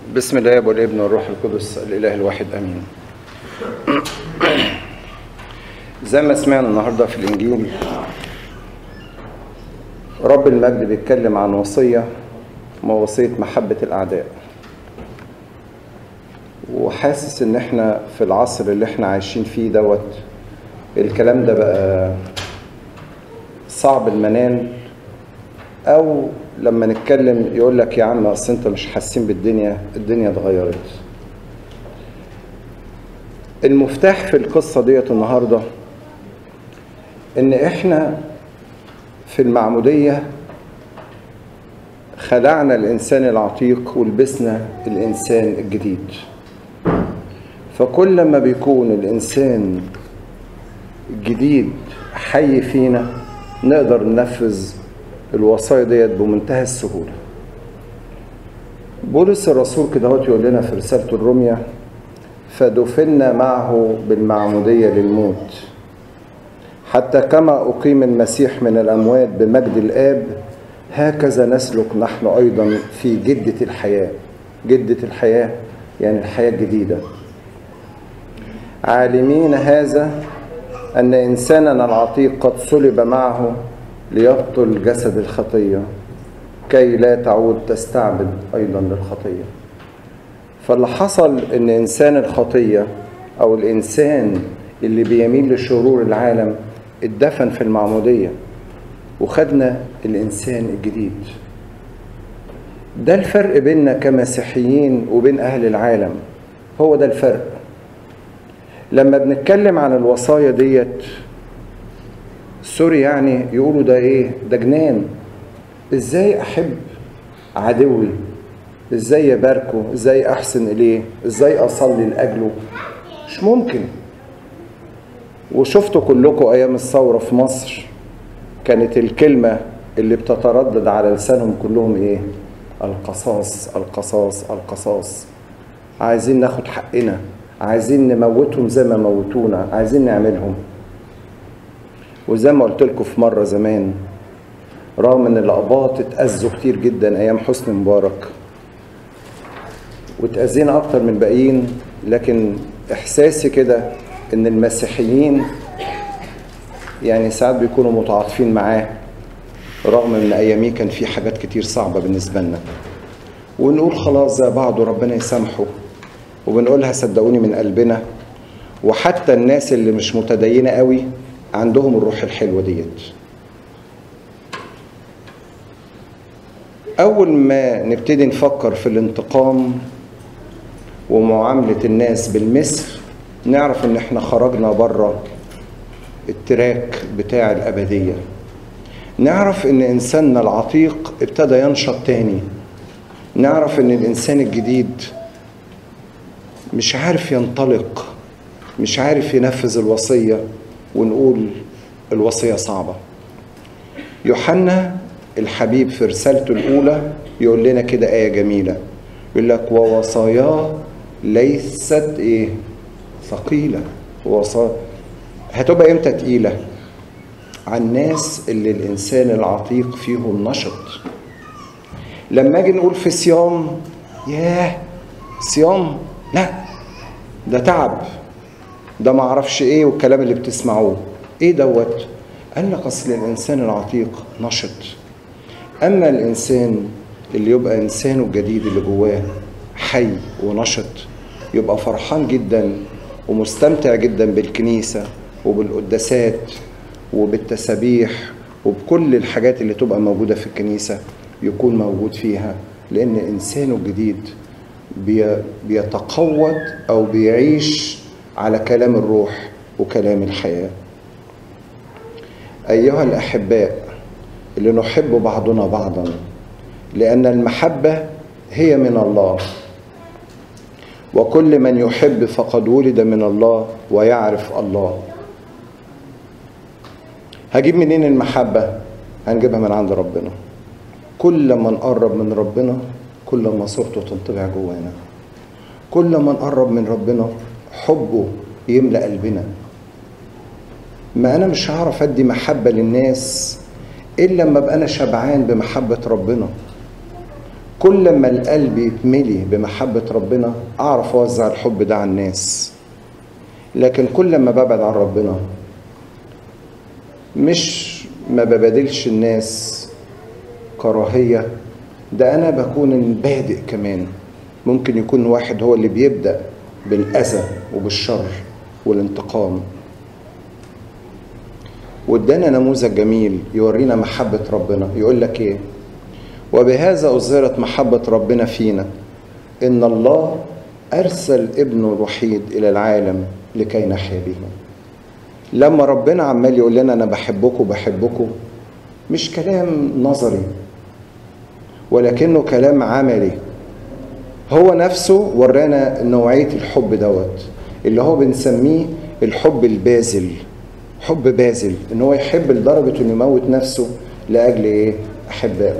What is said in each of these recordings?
بسم الله والابن والروح القدس الاله الواحد امين زي ما سمعنا النهارده في الانجيل رب المجد بيتكلم عن وصيه وصيه محبه الاعداء وحاسس ان احنا في العصر اللي احنا عايشين فيه دوت الكلام ده بقى صعب المنال او لما نتكلم يقول لك يا عم اصل انت مش حاسين بالدنيا الدنيا اتغيرت المفتاح في القصة ديت النهاردة ان احنا في المعمودية خلعنا الانسان العتيق ولبسنا الانسان الجديد فكل ما بيكون الانسان الجديد حي فينا نقدر ننفذ الوصايا ديت بمنتهى السهولة بولس الرسول كده هو يقول لنا في رسالته الرومية فدفنا معه بالمعمودية للموت حتى كما أقيم المسيح من الأموات بمجد الآب هكذا نسلك نحن أيضا في جدة الحياة جدة الحياة يعني الحياة الجديدة عالمين هذا أن إنساننا العتيق قد صلب معه ليبطل جسد الخطية كي لا تعود تستعبد أيضا للخطية فاللي حصل إن إنسان الخطية أو الإنسان اللي بيميل لشرور العالم اتدفن في المعمودية وخدنا الإنسان الجديد ده الفرق بيننا كمسيحيين وبين أهل العالم هو ده الفرق لما بنتكلم عن الوصايا ديت سوري يعني يقولوا ده ايه ده جنان ازاي احب عدوي ازاي اباركه ازاي احسن اليه ازاي اصلي لاجله مش ممكن وشفتوا كلكم ايام الثوره في مصر كانت الكلمه اللي بتتردد على لسانهم كلهم ايه القصاص القصاص القصاص عايزين ناخد حقنا عايزين نموتهم زي ما موتونا عايزين نعملهم وزي ما قلت لكم في مره زمان رغم ان الاباط اتاذوا كتير جدا ايام حسني مبارك واتاذينا اكتر من الباقيين لكن احساسي كده ان المسيحيين يعني ساعات بيكونوا متعاطفين معاه رغم ان اياميه كان في حاجات كتير صعبه بالنسبه لنا ونقول خلاص زي بعض وربنا يسامحه وبنقولها صدقوني من قلبنا وحتى الناس اللي مش متدينه قوي عندهم الروح الحلوه ديت اول ما نبتدي نفكر في الانتقام ومعامله الناس بالمثل نعرف ان احنا خرجنا بره التراك بتاع الابديه نعرف ان انساننا العتيق ابتدى ينشط تاني نعرف ان الانسان الجديد مش عارف ينطلق مش عارف ينفذ الوصيه ونقول الوصية صعبة يوحنا الحبيب في رسالته الأولى يقول لنا كده آية جميلة يقول لك ووصاياه ليست إيه ثقيلة وصا هتبقى إمتى تقيلة عن الناس اللي الإنسان العتيق فيهم نشط لما أجي نقول في صيام ياه صيام لا ده تعب ده ما اعرفش ايه والكلام اللي بتسمعوه ايه دوت قال لك اصل الانسان العتيق نشط اما الانسان اللي يبقى انسانه الجديد اللي جواه حي ونشط يبقى فرحان جدا ومستمتع جدا بالكنيسه وبالقداسات وبالتسابيح وبكل الحاجات اللي تبقى موجوده في الكنيسه يكون موجود فيها لان انسانه الجديد بيتقوض او بيعيش على كلام الروح وكلام الحياة أيها الأحباء اللي نحب بعضنا بعضا لأن المحبة هي من الله وكل من يحب فقد ولد من الله ويعرف الله هجيب منين المحبة هنجيبها من عند ربنا كل ما نقرب من ربنا كل ما صورته تنطبع جوانا كل ما نقرب من ربنا حبه يملأ قلبنا ما أنا مش هعرف أدي محبة للناس إلا لما أبقى أنا شبعان بمحبة ربنا كل ما القلب يتملي بمحبة ربنا أعرف أوزع الحب ده على الناس لكن كل ما ببعد عن ربنا مش ما ببادلش الناس كراهية ده أنا بكون البادئ كمان ممكن يكون واحد هو اللي بيبدأ بالأذى وبالشر والانتقام وادانا نموذج جميل يورينا محبة ربنا يقول لك ايه وبهذا أظهرت محبة ربنا فينا إن الله أرسل ابنه الوحيد إلى العالم لكي نحيا به لما ربنا عمال يقول لنا أنا بحبكم بحبكم مش كلام نظري ولكنه كلام عملي هو نفسه ورانا نوعية الحب دوت اللي هو بنسميه الحب البازل حب بازل ان هو يحب لدرجة انه يموت نفسه لأجل ايه أحبائه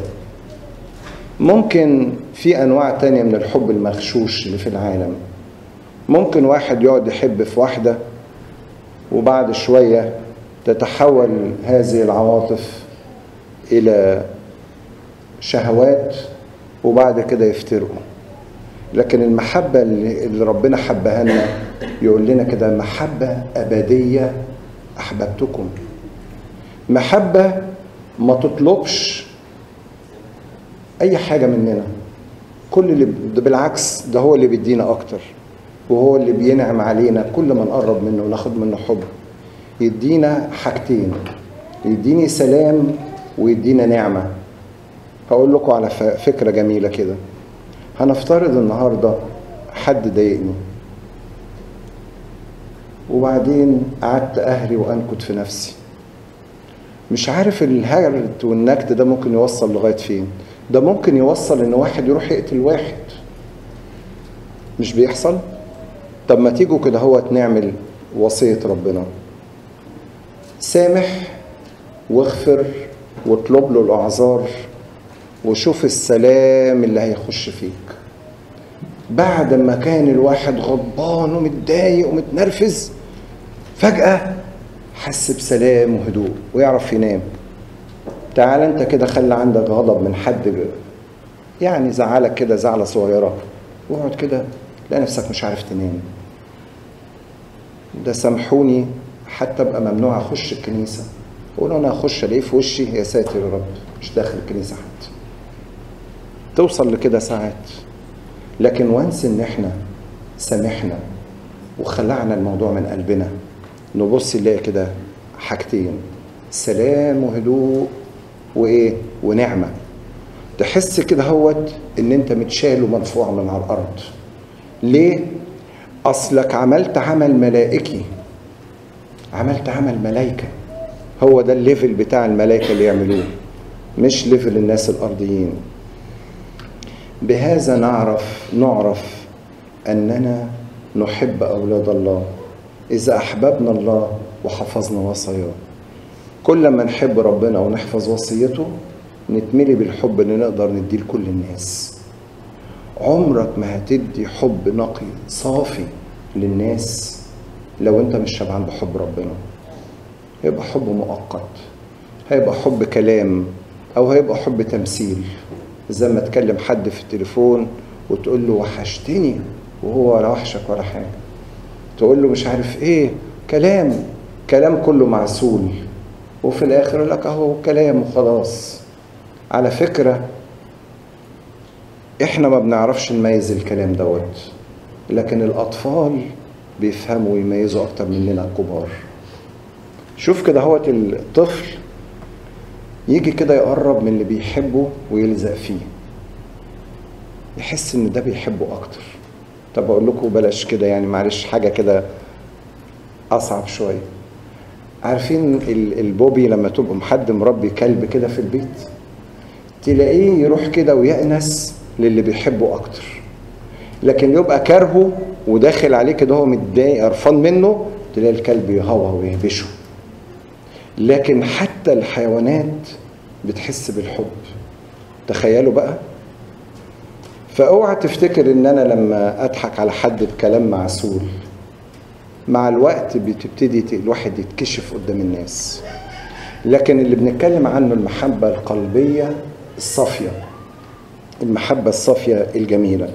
ممكن في أنواع تانية من الحب المغشوش اللي في العالم ممكن واحد يقعد يحب في واحدة وبعد شوية تتحول هذه العواطف إلى شهوات وبعد كده يفترقوا لكن المحبة اللي ربنا حبها لنا يقول لنا كده محبة أبدية أحببتكم محبة ما تطلبش أي حاجة مننا كل اللي ده بالعكس ده هو اللي بيدينا أكتر وهو اللي بينعم علينا كل ما نقرب منه وناخد منه حب يدينا حاجتين يديني سلام ويدينا نعمة هقول لكم على فكرة جميلة كده هنفترض النهاردة حد ضايقني وبعدين قعدت أهلي وأنكت في نفسي مش عارف الهرت والنكت ده ممكن يوصل لغاية فين ده ممكن يوصل ان واحد يروح يقتل واحد مش بيحصل طب ما تيجوا كده هو نعمل وصية ربنا سامح واغفر واطلب له الاعذار وشوف السلام اللي هيخش فيك بعد ما كان الواحد غضبان ومتضايق ومتنرفز فجأة حس بسلام وهدوء ويعرف ينام تعال انت كده خلي عندك غضب من حد يعني زعلك كده زعلة صغيرة واقعد كده تلاقي نفسك مش عارف تنام ده سامحوني حتى ابقى ممنوع اخش الكنيسة اقول انا اخش الاقيه في وشي يا ساتر يا رب مش داخل الكنيسة حتى توصل لكده ساعات لكن وانس ان احنا سامحنا وخلعنا الموضوع من قلبنا نبص نلاقي كده حاجتين سلام وهدوء وايه ونعمه تحس كده هوت ان انت متشال ومرفوع من على الارض ليه اصلك عملت عمل ملائكي عملت عمل ملائكه هو ده الليفل بتاع الملائكه اللي يعملوه مش ليفل الناس الارضيين بهذا نعرف نعرف اننا نحب اولاد الله اذا احببنا الله وحفظنا وصاياه كل ما نحب ربنا ونحفظ وصيته نتملي بالحب اللي نقدر نديه لكل الناس عمرك ما هتدي حب نقي صافي للناس لو انت مش شبعان بحب ربنا هيبقى حب مؤقت هيبقى حب كلام او هيبقى حب تمثيل زي ما تكلم حد في التليفون وتقول له وحشتني وهو ولا وحشك ولا حاجه تقول له مش عارف ايه كلام كلام كله معسول وفي الاخر يقول لك اهو كلام وخلاص على فكره احنا ما بنعرفش نميز الكلام دوت لكن الاطفال بيفهموا ويميزوا اكتر مننا الكبار شوف كده هوت الطفل يجي كده يقرب من اللي بيحبه ويلزق فيه يحس ان ده بيحبه اكتر طب اقول لكم بلاش كده يعني معلش حاجه كده اصعب شويه عارفين البوبي لما تبقوا حد مربي كلب كده في البيت تلاقيه يروح كده ويأنس للي بيحبه اكتر لكن يبقى كارهه وداخل عليه كده هو متضايق قرفان منه تلاقي الكلب يهوى ويهبشه لكن حتى الحيوانات بتحس بالحب تخيلوا بقى فاوعى تفتكر ان انا لما اضحك على حد بكلام معسول مع الوقت بتبتدي الواحد يتكشف قدام الناس لكن اللي بنتكلم عنه المحبة القلبية الصافية المحبة الصافية الجميلة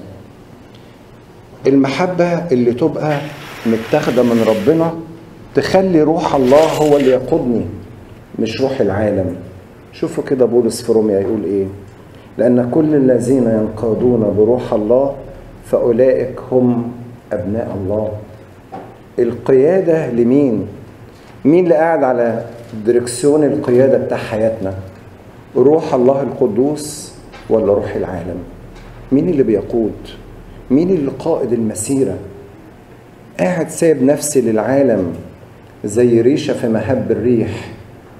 المحبة اللي تبقى متاخدة من ربنا تخلي روح الله هو اللي يقودني مش روح العالم شوفوا كده بولس في روميا يقول ايه لأن كل الذين ينقادون بروح الله فأولئك هم أبناء الله القيادة لمين؟ مين اللي قاعد على دركسيون القيادة بتاع حياتنا؟ روح الله القدوس ولا روح العالم؟ مين اللي بيقود؟ مين اللي قائد المسيرة؟ قاعد سايب نفسي للعالم زي ريشة في مهب الريح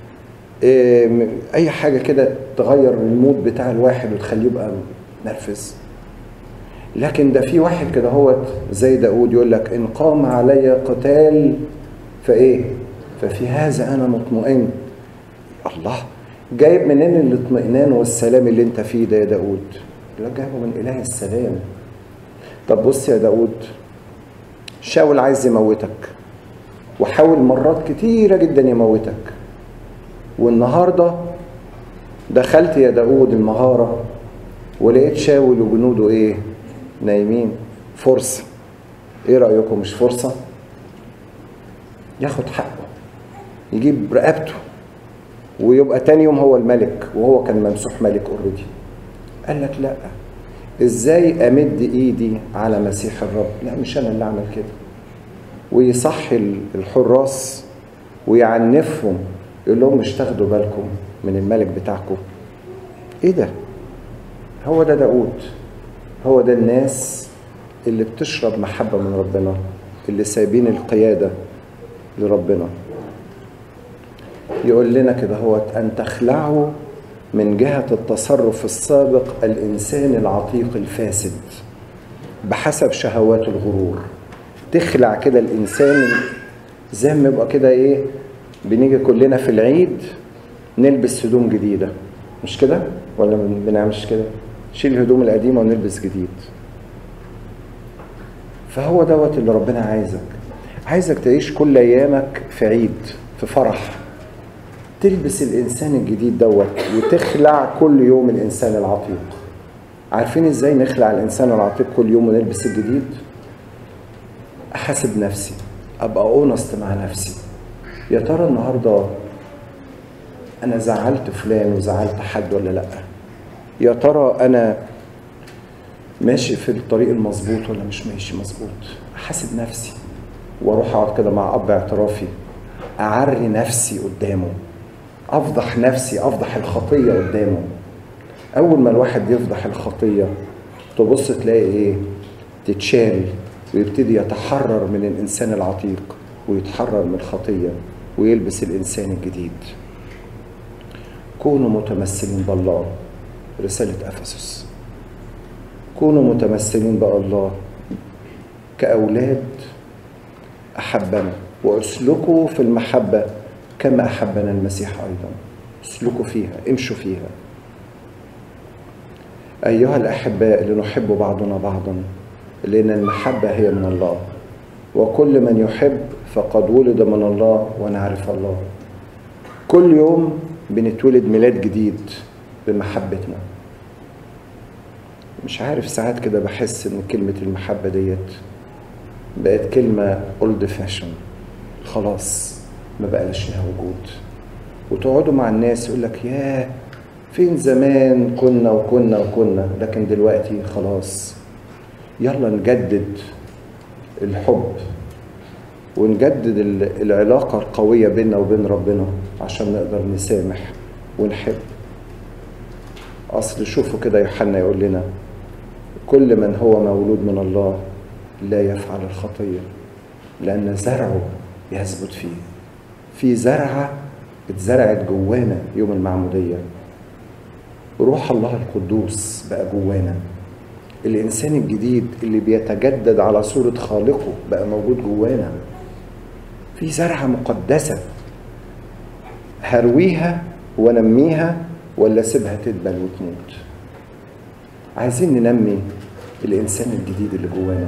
اي حاجه كده تغير المود بتاع الواحد وتخليه يبقى نرفز لكن ده في واحد كده هو زي داود يقول لك ان قام علي قتال فايه ففي هذا انا مطمئن الله جايب منين الاطمئنان والسلام اللي انت فيه ده يا داود لا جايبه من اله السلام طب بص يا داود شاول عايز يموتك وحاول مرات كتيره جدا يموتك والنهارده دخلت يا داود المغاره ولقيت شاول وجنوده ايه نايمين فرصه ايه رايكم مش فرصه ياخد حقه يجيب رقبته ويبقى تاني يوم هو الملك وهو كان ممسوح ملك اوريدي قال لك لا ازاي امد ايدي على مسيح الرب لا مش انا اللي اعمل كده ويصحي الحراس ويعنفهم يقول لهم مش تاخدوا بالكم من الملك بتاعكم ايه ده هو ده داود هو ده الناس اللي بتشرب محبة من ربنا اللي سايبين القيادة لربنا يقول لنا كده هو أن تخلعوا من جهة التصرف السابق الإنسان العتيق الفاسد بحسب شهوات الغرور تخلع كده الإنسان زي ما يبقى كده إيه بنيجي كلنا في العيد نلبس هدوم جديدة مش كده؟ ولا ما بنعملش كده؟ شيل الهدوم القديمة ونلبس جديد فهو دوت اللي ربنا عايزك عايزك تعيش كل أيامك في عيد في فرح تلبس الإنسان الجديد دوت وتخلع كل يوم الإنسان العتيق عارفين إزاي نخلع الإنسان العتيق كل يوم ونلبس الجديد؟ أحاسب نفسي أبقى أونست مع نفسي يا ترى النهارده انا زعلت فلان وزعلت حد ولا لا يا ترى انا ماشي في الطريق المظبوط ولا مش ماشي مظبوط احاسب نفسي واروح اقعد كده مع اب اعترافي اعري نفسي قدامه افضح نفسي افضح الخطيه قدامه اول ما الواحد يفضح الخطيه تبص تلاقي ايه تتشال ويبتدي يتحرر من الانسان العتيق ويتحرر من الخطيه ويلبس الانسان الجديد كونوا متمثلين بالله رساله افسس كونوا متمثلين بالله كاولاد احبنا واسلكوا في المحبه كما احبنا المسيح ايضا اسلكوا فيها امشوا فيها ايها الاحباء لنحب بعضنا بعضا لان المحبه هي من الله وكل من يحب فقد ولد من الله ونعرف الله كل يوم بنتولد ميلاد جديد بمحبتنا مش عارف ساعات كده بحس ان كلمة المحبة ديت بقت كلمة اولد فاشن خلاص ما بقاش لها وجود وتقعدوا مع الناس يقول لك ياه فين زمان كنا وكنا وكنا لكن دلوقتي خلاص يلا نجدد الحب ونجدد العلاقة القوية بيننا وبين ربنا عشان نقدر نسامح ونحب أصل شوفوا كده يوحنا يقول لنا كل من هو مولود من الله لا يفعل الخطية لأن زرعه يثبت فيه في زرعة اتزرعت جوانا يوم المعمودية روح الله القدوس بقى جوانا الإنسان الجديد اللي بيتجدد على صورة خالقه بقى موجود جوانا في زرعة مقدسة هرويها ونميها ولا سيبها تدبل وتموت عايزين ننمي الإنسان الجديد اللي جوانا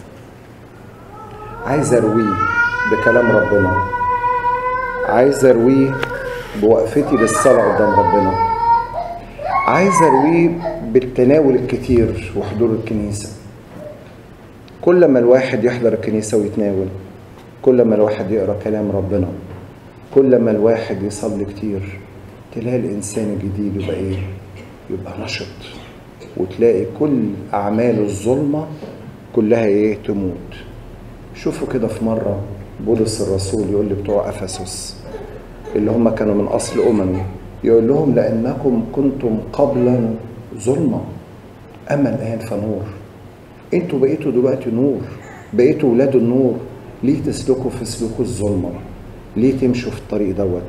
عايز أرويه بكلام ربنا عايز أرويه بوقفتي بالصلاة قدام ربنا عايز أرويه بالتناول الكتير وحضور الكنيسة كل ما الواحد يحضر الكنيسة ويتناول كل ما الواحد يقرأ كلام ربنا كل ما الواحد يصلي كتير تلاقي الإنسان الجديد يبقى إيه؟ يبقى نشط وتلاقي كل أعماله الظلمة كلها إيه؟ تموت شوفوا كده في مرة بولس الرسول يقول لبتوع أفسس اللي هم كانوا من أصل أممي يقول لهم لأنكم كنتم قبلا ظلمة أما الآن فنور انتوا بقيتوا دلوقتي نور بقيتوا ولاد النور ليه تسلكوا في سلوك الظلمة ليه تمشوا في الطريق دوت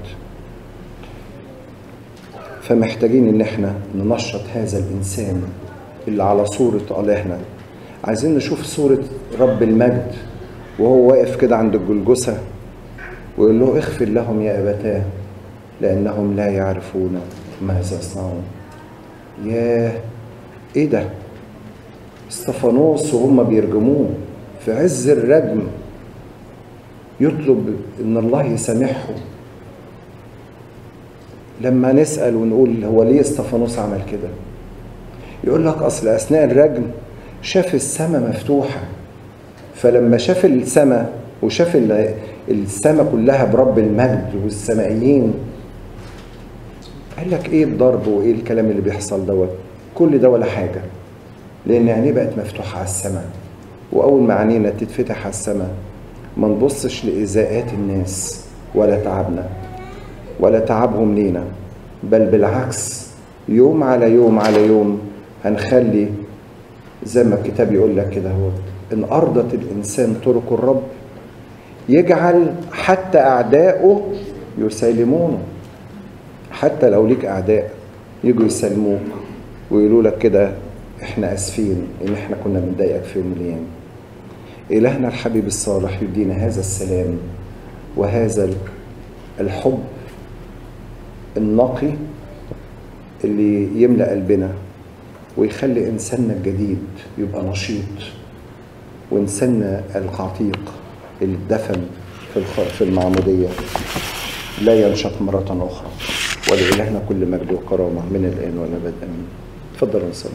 فمحتاجين ان احنا ننشط هذا الانسان اللي على صورة الهنا عايزين نشوف صورة رب المجد وهو واقف كده عند الجلجسة ويقول له اغفر لهم يا أبتاه لأنهم لا يعرفون ماذا يصنعون ياه ايه ده استفانوس وهم بيرجموه في عز الرجم يطلب ان الله يسامحه لما نسال ونقول هو ليه استفانوس عمل كده يقول لك اصل اثناء الرجم شاف السماء مفتوحه فلما شاف السماء وشاف السماء كلها برب المجد والسمائيين قال لك ايه الضرب وايه الكلام اللي بيحصل دوت كل ده ولا حاجه لان عينيه بقت مفتوحه على السماء واول ما عينينا تتفتح على السماء ما نبصش لايذاءات الناس ولا تعبنا ولا تعبهم لينا بل بالعكس يوم على يوم على يوم هنخلي زي ما الكتاب يقول لك كده هو ان ارضت الانسان طرق الرب يجعل حتى اعدائه يسالمونه حتى لو ليك اعداء يجوا يسلموك ويقولوا لك كده احنا اسفين ان احنا كنا بنضايقك في يوم من الايام الهنا الحبيب الصالح يدينا هذا السلام وهذا الحب النقي اللي يملا قلبنا ويخلي انساننا الجديد يبقى نشيط وانساننا العتيق اللي اتدفن في في المعموديه لا ينشط مره اخرى ولإلهنا كل مجد وكرامه من الان والابد امين تفضلوا نصلي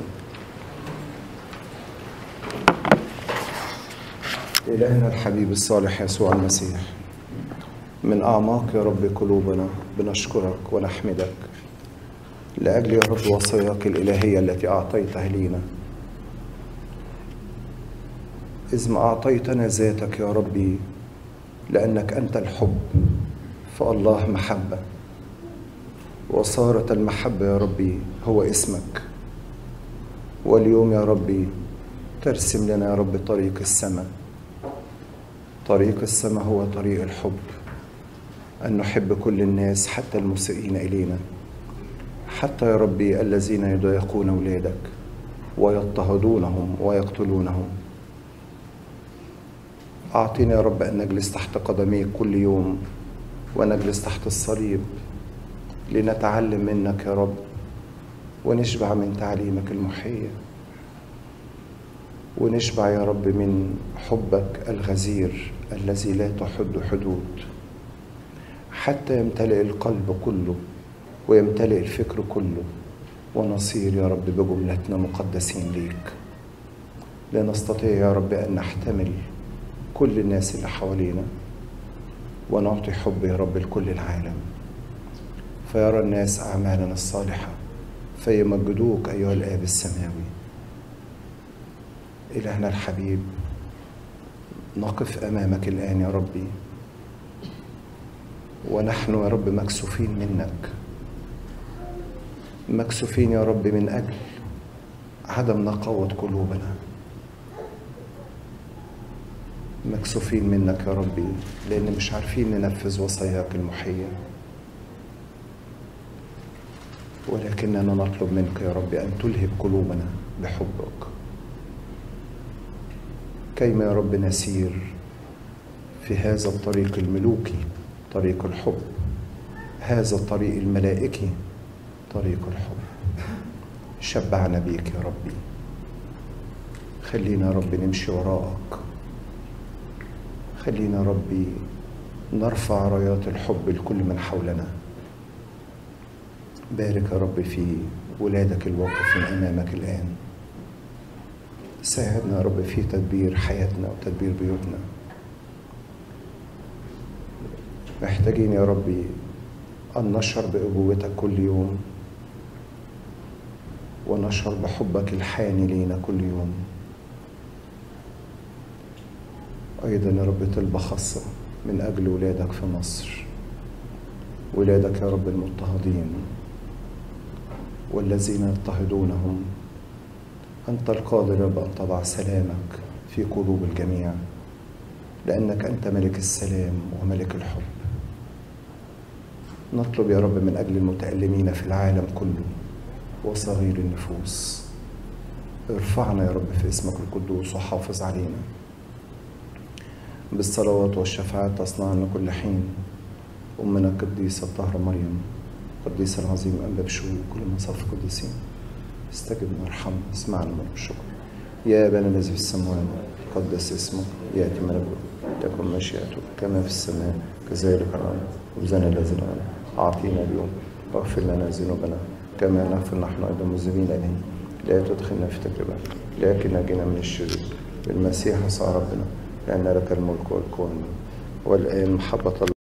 إلهنا الحبيب الصالح يسوع المسيح من أعماق يا رب قلوبنا بنشكرك ونحمدك لأجل يا رب وصاياك الإلهية التي أعطيتها لينا إذ ما أعطيتنا ذاتك يا ربي لأنك أنت الحب فالله محبة وصارت المحبة يا ربي هو اسمك واليوم يا ربي ترسم لنا يا رب طريق السماء طريق السماء هو طريق الحب أن نحب كل الناس حتى المسيئين إلينا حتى يا ربي الذين يضايقون أولادك ويضطهدونهم ويقتلونهم أعطينا يا رب أن نجلس تحت قدميك كل يوم ونجلس تحت الصليب لنتعلم منك يا رب ونشبع من تعليمك المحيي ونشبع يا رب من حبك الغزير الذي لا تحد حدود حتى يمتلئ القلب كله ويمتلئ الفكر كله ونصير يا رب بجملتنا مقدسين ليك لنستطيع يا رب ان نحتمل كل الناس اللي حوالينا ونعطي حب يا رب لكل العالم فيرى الناس اعمالنا الصالحه فيمجدوك ايها الاب السماوي إلهنا الحبيب نقف أمامك الآن يا ربي ونحن يا رب مكسوفين منك مكسوفين يا رب من أجل عدم نقاوة قلوبنا مكسوفين منك يا ربي لأن مش عارفين ننفذ وصاياك المحية ولكننا نطلب منك يا رب أن تلهب قلوبنا بحبك كيما يا رب نسير في هذا الطريق الملوكي طريق الحب هذا الطريق الملائكي طريق الحب شبعنا بيك يا ربي خلينا يا رب نمشي وراءك خلينا يا ربي نرفع رايات الحب لكل من حولنا بارك يا رب في ولادك الواقفين أمامك الآن ساعدنا يا رب في تدبير حياتنا وتدبير بيوتنا محتاجين يا ربي أن نشعر بأبوتك كل يوم ونشعر بحبك الحاني لينا كل يوم أيضا يا رب طلبة خاصة من أجل ولادك في مصر ولادك يا رب المضطهدين والذين يضطهدونهم أنت القادر يا رب أن تضع سلامك في قلوب الجميع لأنك أنت ملك السلام وملك الحب نطلب يا رب من أجل المتألمين في العالم كله وصغير النفوس ارفعنا يا رب في اسمك القدوس وحافظ علينا بالصلوات والشفاعات تصنع لنا كل حين أمنا القديسة الطاهرة مريم القديس العظيم أنبا بشوي وكل مصاف القديسين استجبنا ارحمنا اسمعنا من الشكر يا أبانا الذي في السماوات قدس اسمك يأتي ملكوتك تكن مشيئتك كما في السماء كذلك على الأرض وزنا الذين أعطينا اليوم واغفر لنا ذنوبنا كما نغفر نحن أيضا المذنبين إلينا لا تدخلنا في تجربة لكن نجنا من الشرير بالمسيح يسوع ربنا لأن لك الملك والقوة والآن محبة الله